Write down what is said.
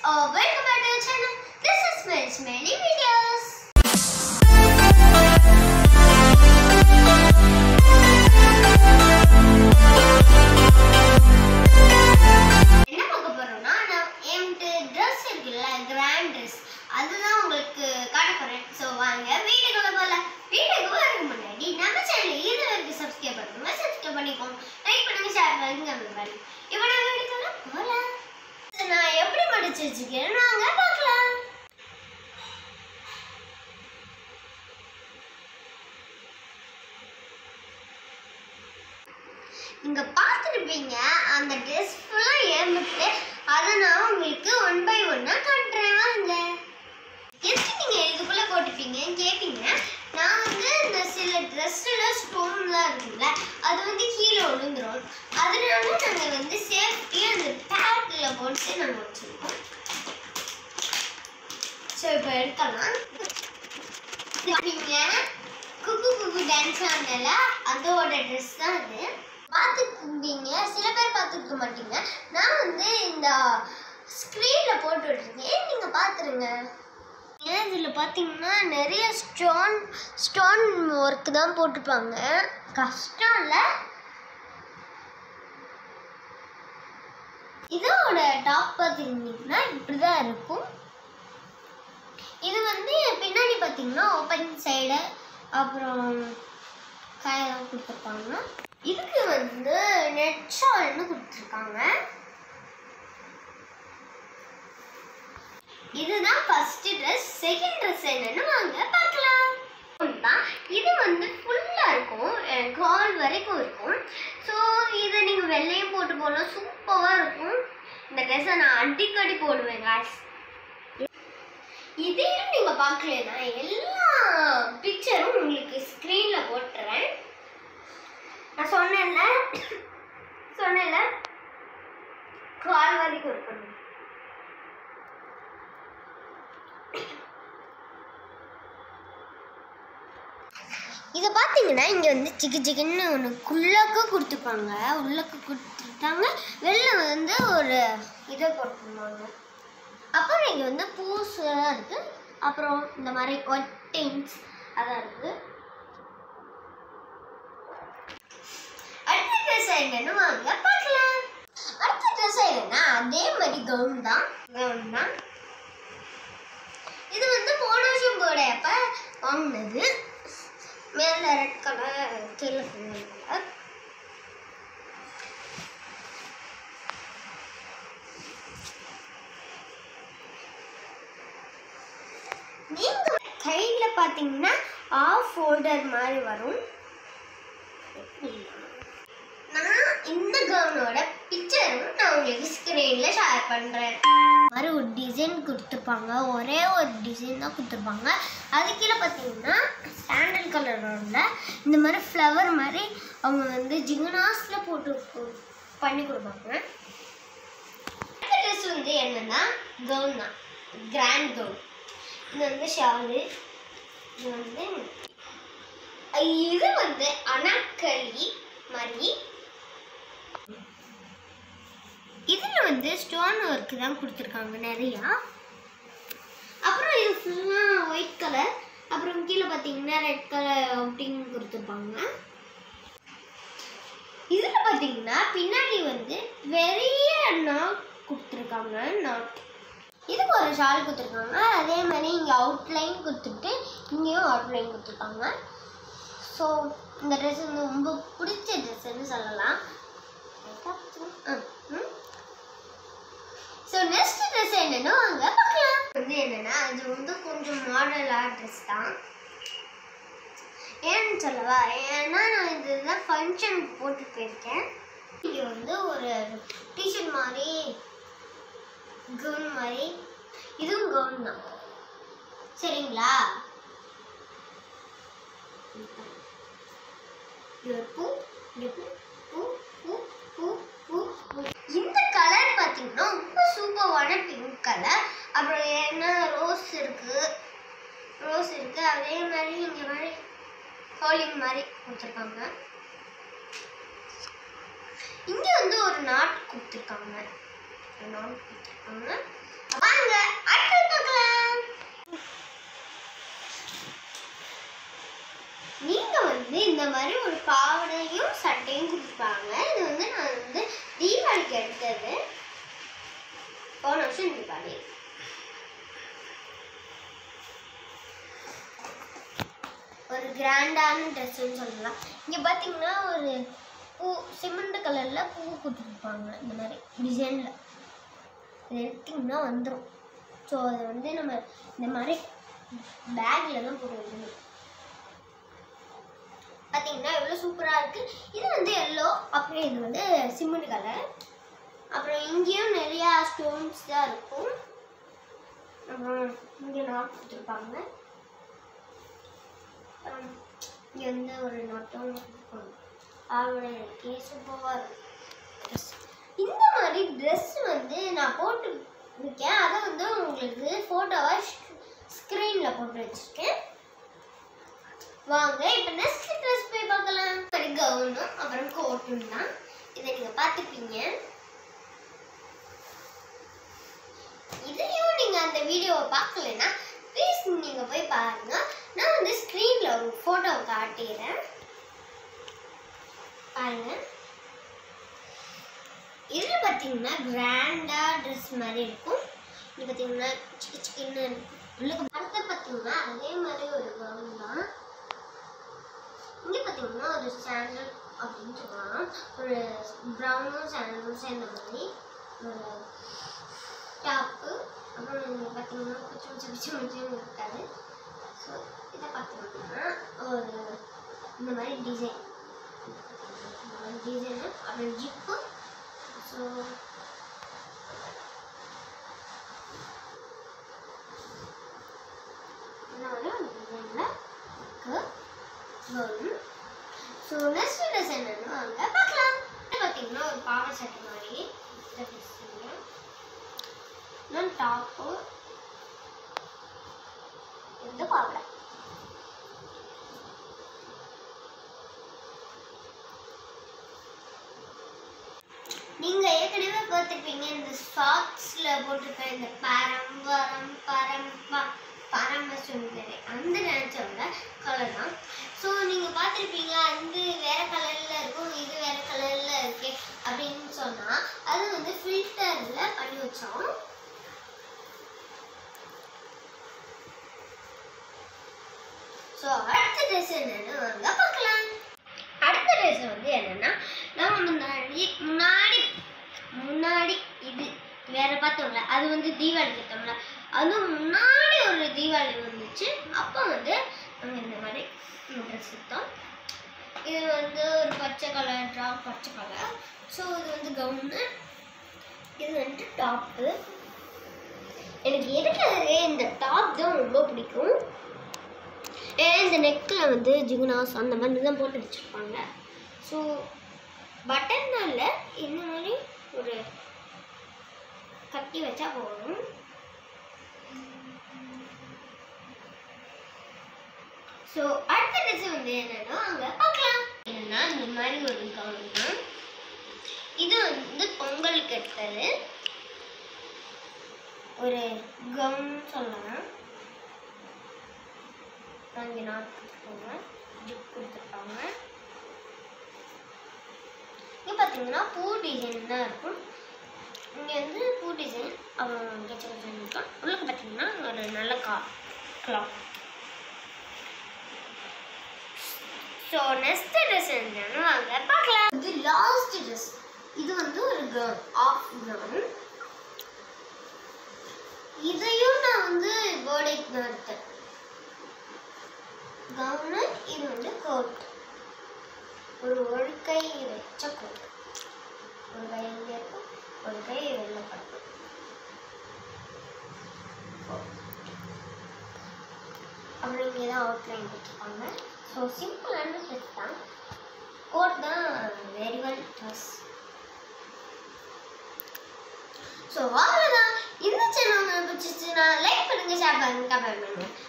uh, welcome back to our channel. This is Smell Smelly Videos. என்ன பார்க்க போறோம்னா நான் என்கிட்ட ட்ரெஸ் இருக்குல்ல கிராண்ட் ட்ரெஸ் அதுதான் உங்களுக்கு காட்ட போறேன் ஸோ வாங்க வீடியோக்குள்ள போகலாம் வீடியோக்கு வரதுக்கு முன்னாடி நம்ம சேனல் இது வரைக்கும் சப்ஸ்கிரைப் பண்ணுங்க சப்ஸ்கிரைப் பண்ணிக்கோங்க லைக் பண்ணுங்க ஷேர் பண்ணுங்க கமெண்ட் பண்ணுங்க இப்போ நம்ம வீடியோக்குள்ள போகலாம் இதை நான் எப்படி மடிச்சு வச்சுக்கிறேன் வாங்க பார்க்கலாம் நீங்க பார்த்துருப்பீங்க அந்த ட்ரெஸ் ஃபுல்லாக ஏம்பிட்டு அதை நான் உங்களுக்கு ஒன் பை ஒன்னாக காட்டுறேன் வாங்க எதுக்கு நீங்கள் இதுக்குள்ளே போட்டுப்பீங்க கேட்பீங்க நான் வந்து இந்த சில ட்ரெஸ்ஸில் ஸ்டோன்லாம் இருக்குல்ல அது வந்து கீழே விழுந்துரும் அதனால நாங்கள் வந்து சேஃப்டியாக அந்த பேக்கில் போட்டு நாங்கள் வச்சுருக்கோம் ஸோ இப்போ எடுக்கலாம் நீங்கள் குக்கு குக்கு டான்ஸ் ஆனல அதோட ட்ரெஸ் தான் இது பார்த்துருப்பீங்க சில பேர் பார்த்துருக்க மாட்டீங்க நான் வந்து இந்த ஸ்க்ரீனில் போட்டு விட்டுருக்கேன் நீங்கள் பார்த்துருங்க ஏன் இதில் பார்த்தீங்கன்னா நிறைய ஸ்டோன் ஸ்டோன் ஒர்க் தான் போட்டிருப்பாங்க கஷ்டம் இல்லை இதோட டாப் பார்த்தீங்கன்னா இப்படி தான் இருக்கும் இது வந்து பின்னாடி பார்த்தீங்கன்னா ஓப்பன் சைடு அப்புறம் காயெல்லாம் கொடுத்துருப்பாங்க இதுக்கு வந்து நெட் ஷால்னு கொடுத்துருக்காங்க இதுதான் ஃபர்ஸ்ட் ட்ரெஸ் செகண்ட் ட்ரெஸ் என்னன்னு வாங்க பார்க்கலாம் தான் இது வந்து ஃபுல்லாக இருக்கும் கால் வரைக்கும் இருக்கும் ஸோ இதை நீங்கள் வெள்ளையும் போட்டு போகலாம் சூப்பராக இருக்கும் இந்த ட்ரெஸ்ஸை நான் அடிக்கடி போடுவேன் காய்ஸ் இதையும் நீங்கள் பார்க்கலனா எல்லா பிக்சரும் உங்களுக்கு ஸ்க்ரீனில் போட்டுறேன் நான் சொன்னேன்ல சொன்னேன்ல கால் வரைக்கும் இருக்கணும் இதை பார்த்தீங்கன்னா இங்கே வந்து சிக்கு சிக்குன்னு ஒன்று குள்ளக்க கொடுத்துருப்பாங்க உள்ளக்க கொடுத்துட்டாங்க வெளில வந்து ஒரு இதை போட்டிருந்தாங்க அப்புறம் இங்கே வந்து பூஸ்லாம் இருக்குது அப்புறம் இந்த மாதிரி ஒட்டிங்ஸ் அதான் இருக்குது அடுத்த ட்ரெஸ் என்னன்னு வாங்க பார்க்கலாம் அடுத்த ட்ரெஸ் என்னன்னா அதே மாதிரி கவுன் தான் கவுன் தான் இது வந்து போன வருஷம் போட அப்ப வாங்கினது மேல ரெட் கலர் கீழே கலர் நீங்க கையில பாத்தீங்கன்னா ஆஃப் ஃபோல்டர் மாதிரி வரும் நான் இந்த கவுனோட பிக்சரும் நான் உங்களுக்கு ஸ்க்ரீன்ல ஷேர் பண்றேன் மாதிரி ஒரு டிசைன் கொடுத்துருப்பாங்க ஒரே ஒரு டிசைன் தான் கொடுத்துருப்பாங்க அது கீழே பார்த்தீங்கன்னா சாண்டல் கலரோட இந்த மாதிரி ஃப்ளவர் மாதிரி அவங்க வந்து ஜிங்கனாஸில் போட்டு கு- பண்ணி கொடுப்பாங்க அடுத்த ட்ரெஸ் வந்து என்னன்னா கவுன் தான் கிராண்ட் கவுன் இது வந்து ஷாலு இது வந்து இது வந்து அனாக்களி மாதிரி இதில் வந்து ஸ்டோன் ஒர்க் தான் கொடுத்துருக்காங்க நிறையா அப்புறம் இது ஃபுல்லாக ஒயிட் கலர் அப்புறம் கீழே பார்த்தீங்கன்னா ரெட் கலர் அப்படின்னு கொடுத்துருப்பாங்க இதில் பார்த்தீங்கன்னா பின்னாடி வந்து பெரிய நாட் கொடுத்துருக்காங்க நாட் இதுக்கு ஒரு ஷால் கொடுத்துருக்காங்க அதே மாதிரி இங்கே அவுட்லைன் கொடுத்துட்டு இங்கேயும் அவுட்லைன் கொடுத்துருக்காங்க ஸோ இந்த ட்ரெஸ் வந்து ரொம்ப பிடிச்ச ட்ரெஸ்ன்னு சொல்லலாம் ஸோ நெக்ஸ்ட் ட்ரெஸ் என்னன்னா வாங்க பார்க்கலாம் வந்து என்னன்னா இது வந்து கொஞ்சம் மாடலாக ட்ரெஸ் தான் ஏன்னு சொல்லவா ஏன்னா நான் இதுதான் ஃபங்க்ஷன் போட்டு போயிருக்கேன் இது வந்து ஒரு டிஷர்ட் மாதிரி கவுன் மாதிரி இதுவும் கவுன் தான் சரிங்களா இது ஒரு பூ இது பூ பூ பூ பூ பூ பூ இந்த கலர் பார்த்தீங்கன்னா ரொம்ப சூப்பரான பிங்க் கலர் அப்புறம் என்ன ரோஸ் இருக்கு ரோஸ் இருக்கு அதே மாதிரி இங்க மாதிரி ஹோலிங் மாதிரி கொடுத்துருக்காங்க இங்க வந்து ஒரு நாட் கொடுத்துருக்காங்க நாட் கொடுத்துருக்காங்க வாங்க தீபாவளிக்கு எடுத்தது போன வருஷம் தீபாவளி ஒரு கிராண்டான ட்ரெஸ்ஸுன்னு சொல்லலாம் இங்கே பார்த்தீங்கன்னா ஒரு பூ சிமெண்ட் கலரில் பூ கொடுத்துருப்பாங்க இந்த மாதிரி டிசைனில் இது எடுத்திங்கன்னா வந்துடும் ஸோ அதை வந்து நம்ம இந்த மாதிரி பேக்லலாம் போட்டு வைக்கணும் பார்த்தீங்கன்னா எவ்வளோ சூப்பராக இருக்குது இது வந்து எல்லோ அப்புறம் இது வந்து சிமெண்ட் கலர் அப்புறம் இங்கேயும் நிறையா ஸ்டோன்ஸ் தான் இருக்கும் அப்புறம் இங்கே நாட் கொடுத்துருப்பாங்க அப்புறம் இங்கே வந்து ஒரு நாட்டும் இருக்கும் அவரோட எனக்கே சூப்பராக இருக்கும் dress. இந்த மாதிரி ட்ரெஸ் வந்து நான் போட்டு இருக்கேன் அதை வந்து உங்களுக்கு ஃபோட்டோவை ஸ்க்ரீனில் போட்டு வச்சுருக்கேன் வாங்க இப்போ நெக்ஸ்ட் ட்ரெஸ் போய் பார்க்கலாம் ஒரு கவுனும் அப்புறம் கோட்டும் தான் இதை நீங்கள் பார்த்துப்பீங்க இதையும் நீங்கள் அந்த வீடியோவை பார்க்கலன்னா ப்ளீஸ் நீங்கள் போய் பாருங்க நான் வந்து ஸ்க்ரீனில் ஒரு ஃபோட்டோ காட்டிடுறேன் பாருங்க இதில் பார்த்தீங்கன்னா கிராண்டாக ட்ரெஸ் மாதிரி இருக்கும் இது பார்த்தீங்கன்னா சிக்கு சிக்கன்னு உள்ளுக்கு அடுத்து பார்த்தீங்கன்னா அதே மாதிரி ஒரு கவுன் தான் இங்கே பார்த்தீங்கன்னா ஒரு சாண்டல் அப்படின்னு சொல்லலாம் ஒரு ப்ரௌனும் சாண்டலும் சேர்ந்த மாதிரி ஒரு டாப்பு அப்புறம் இங்கே பார்த்தீங்கன்னா குச்சி குச்சி குச்சி குச்சியும் இருக்காது ஸோ இதை பார்த்தீங்கன்னா ஒரு இந்த மாதிரி டிசைன் டிசைனு அப்புறம் ஜிப்பு ஸோ இந்த மாதிரி ஒரு டிசைனில் இருக்கு வரும் ஸோ நெக்ஸ்ட் ட்ரெஸ் என்னன்னு வாங்க பார்க்கலாம் இது பார்த்தீங்கன்னா ஒரு பாவை சட்டை மாதிரி இந்த ட்ரெஸ்ஸுங்க இன்னும் டாப்பு இந்த பாவடை நீங்க ஏற்கனவே பார்த்துருப்பீங்க இந்த ஷார்ட்ஸ்ல போட்டிருக்க இந்த பரம் வரம் பரம் ப- பரம சுந்தரி அந்த நினைச்சவங்க கலர் தான் ஸோ நீங்க பார்த்துருப்பீங்க அந்த வேற கலர்ல இருக்கும் இது வேற கலர்ல இருக்கு அப்படின்னு சொன்னா அது வந்து ஃபில்டர்ல பண்ணி வச்சோம் ஸோ அடுத்த ட்ரெஸ் என்னன்னு வாங்க பார்க்கலாம் அடுத்த ட்ரெஸ் வந்து என்னன்னா நம்ம முன்னாடி முன்னாடி முன்னாடி இது வேற பார்த்தோம்ல அது வந்து தீபாவளிக்கு எடுத்தோம்ல அது முன்னாடி ஒரு தீபாவளி வந்துச்சு அப்போ வந்து நம்ம இந்த மாதிரி ட்ரெஸ் எடுத்தோம் இது வந்து ஒரு பச்சை கலர் ட்ராப் பச்சை கலர் ஸோ இது வந்து கவுனு இது வந்துட்டு டாப்பு எனக்கு இருக்கிறதுலே இந்த டாப் தான் ரொம்ப பிடிக்கும் ஏன்னா இந்த நெக்கில் வந்து ஜிகுனாஸ் அந்த மாதிரி தான் போட்டு வச்சுருப்பாங்க ஸோ பட்டன்னால இந்த மாதிரி ஒரு கட்டி வச்சா போதும் ஸோ அடுத்த ட்ரெஸ் வந்து என்னன்னா அங்கே பார்க்கலாம் என்னன்னா இந்த மாதிரி ஒரு கவுன் தான் இது வந்து பொங்கலுக்கு எடுத்தது ஒரு கவுன் சொல்லலாம் அங்கே நாட் கொடுத்துருக்காங்க ஜிப் கொடுத்துருக்காங்க இங்கே பார்த்தீங்கன்னா பூ டிசைன் தான் இருக்கும் இங்கே வந்து பூ டிசைன் அப்புறம் கெச்ச டிசைன் இருக்கும் உள்ளுக்கு பார்த்தீங்கன்னா ஒரு நல்ல கா கிளாத் ஸோ நெக்ஸ்ட் ட்ரெஸ் என்னன்னு வாங்க பார்க்கலாம் இது லாஸ்ட் ட்ரெஸ் இது வந்து ஒரு கவுன் ஆஃப் கவுன் இதையும் நான் வந்து பர்த்டேக்கு தான் எடுத்தேன் கவுனு இது வந்து கோட் ஒரு ஒரு கை வச்ச கோட் ஒரு கை இங்கே இருக்கும் ஒரு கை வெளில படுக்கும் அப்புறம் இங்கே தான் அவுட்லைன் கொடுத்துருப்பாங்க ஸோ சிம்பிளான ட்ரெஸ் தான் கோட் தான் வெரி வெல் ட்ரெஸ் ஸோ அவ்வளோதான் இந்த சேனல் உங்களுக்கு பிடிச்சிச்சுன்னா லைக் பண்ணுங்க ஷேர் பண்ணுங்க கமெண்ட் பண்ணுங்க